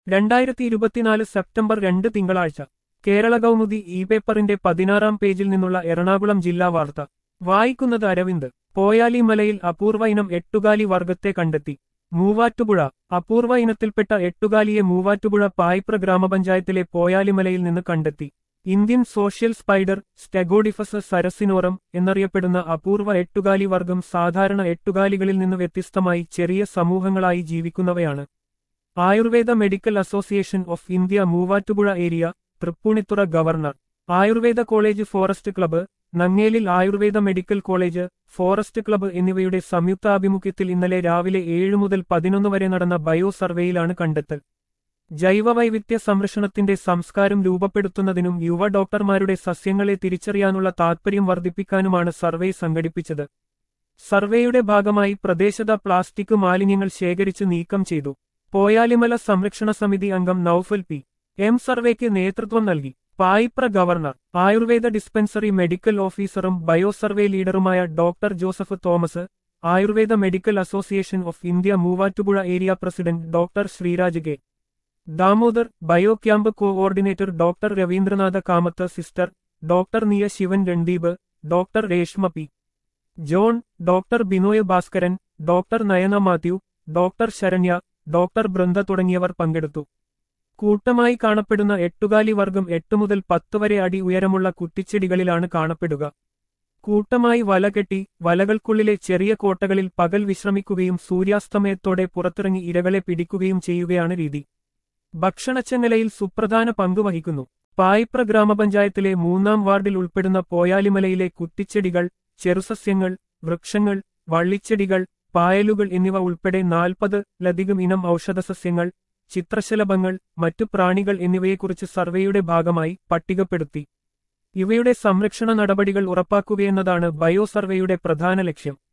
രണ്ടായിരത്തി ഇരുപത്തിനാല് സെപ്റ്റംബർ രണ്ട് തിങ്കളാഴ്ച കേരള കൗമുദി ഇ പേപ്പറിന്റെ പതിനാറാം പേജിൽ നിന്നുള്ള എറണാകുളം ജില്ലാ വാർത്ത വായിക്കുന്നത് അരവിന്ദ് പോയാലി മലയിൽ അപൂർവ ഇനം എട്ടുകാലി വർഗത്തെ കണ്ടെത്തി മൂവാറ്റുപുഴ അപൂർവ ഇനത്തിൽപ്പെട്ട എട്ടുകാലിയെ മൂവാറ്റുപുഴ പായിപ്ര ഗ്രാമപഞ്ചായത്തിലെ പോയാലിമലയിൽ നിന്ന് കണ്ടെത്തി Indian social spider stegodyphus sarasinorum എന്നറിയപ്പെടുന്ന അപൂർവ എട്ടുകാലി വർഗം സാധാരണ എട്ടുകാലികളിൽ നിന്ന് വ്യത്യസ്തമായി ചെറിയ സമൂഹങ്ങളായി ജീവിക്കുന്നവയാണ് Ayurveda medical association of India Muvattupuzha area Tripunithura governor Ayurveda college forest club നങ്ങേലിൽ Ayurveda medical college forest club എന്നിവയുടെ സംയുക്താഭിമുഖ്യത്തിൽ ഇന്നലെ രാവിലെ ഏഴ് മുതൽ പതിനൊന്ന് വരെ നടന്ന ബയോ സർവേയിലാണ് കണ്ടെത്തൽ ജൈവവൈവിധ്യ സംരക്ഷണത്തിന്റെ സംസ്കാരം രൂപപ്പെടുത്തുന്നതിനും യുവ ഡോക്ടർമാരുടെ സസ്യങ്ങളെ തിരിച്ചറിയാനുള്ള താൽപര്യം വർദ്ധിപ്പിക്കാനുമാണ് സർവേ സംഘടിപ്പിച്ചത് സർവേയുടെ ഭാഗമായി പ്രദേശത പ്ലാസ്റ്റിക് മാലിന്യങ്ങൾ ശേഖരിച്ച് നീക്കം ചെയ്തു പോയാലിമല സംരക്ഷണ സമിതി അംഗം നൌഫൽ പി എം സർവേക്ക് നേതൃത്വം നൽകി Payipra governor Ayurveda dispensary medical ഓഫീസറും ബയോ സർവേ ലീഡറുമായ doctor Joseph Thomas Ayurveda medical association of India Muvattupuzha area president doctor Sreeraj K Damodar bio camp coordinator doctor Ravindranatha Kamath sister doctor Niya Sivan Randeep doctor Reshma P John doctor Binoy Bhaskaran doctor Nayana Mathew doctor Saranya doctor Brinda തുടങ്ങിയവർ പങ്കെടുത്തു കൂട്ടമായി കാണപ്പെടുന്ന എട്ടുകാലി വർഗം എട്ട് മുതൽ പത്ത് വരെ അടി ഉയരമുള്ള കുറ്റിച്ചെടികളിലാണ് കാണപ്പെടുക കൂട്ടമായി വല കെട്ടി വലകൾക്കുള്ളിലെ ചെറിയ കോട്ടകളിൽ പകൽ വിശ്രമിക്കുകയും സൂര്യാസ്തമയത്തോടെ പുറത്തിറങ്ങി ഇരകളെ പിടിക്കുകയും ചെയ്യുകയാണ് രീതി ഭക്ഷണച്ചങ്ങലയിൽ സുപ്രധാന പങ്ക് വഹിക്കുന്നു പായിപ്ര ഗ്രാമപഞ്ചായത്തിലെ മൂന്നാം വാർഡിൽ ഉൾപ്പെടുന്ന പോയാലിമലയിലെ കുറ്റിച്ചെടികൾ ചെറുസസ്യങ്ങൾ വൃക്ഷങ്ങൾ വള്ളിച്ചെടികൾ പായലുകൾ എന്നിവ ഉൾപ്പെടെ നാൽപ്പതിലധികം ഇനം ഔഷധസസ്യങ്ങൾ ചിത്രശലഭങ്ങൾ മറ്റു പ്രാണികൾ എന്നിവയെക്കുറിച്ച് സർവേയുടെ ഭാഗമായി പട്ടികപ്പെടുത്തി ഇവയുടെ സംരക്ഷണ നടപടികൾ ഉറപ്പാക്കുകയെന്നതാണ് ബയോ സർവേയുടെ പ്രധാന ലക്ഷ്യം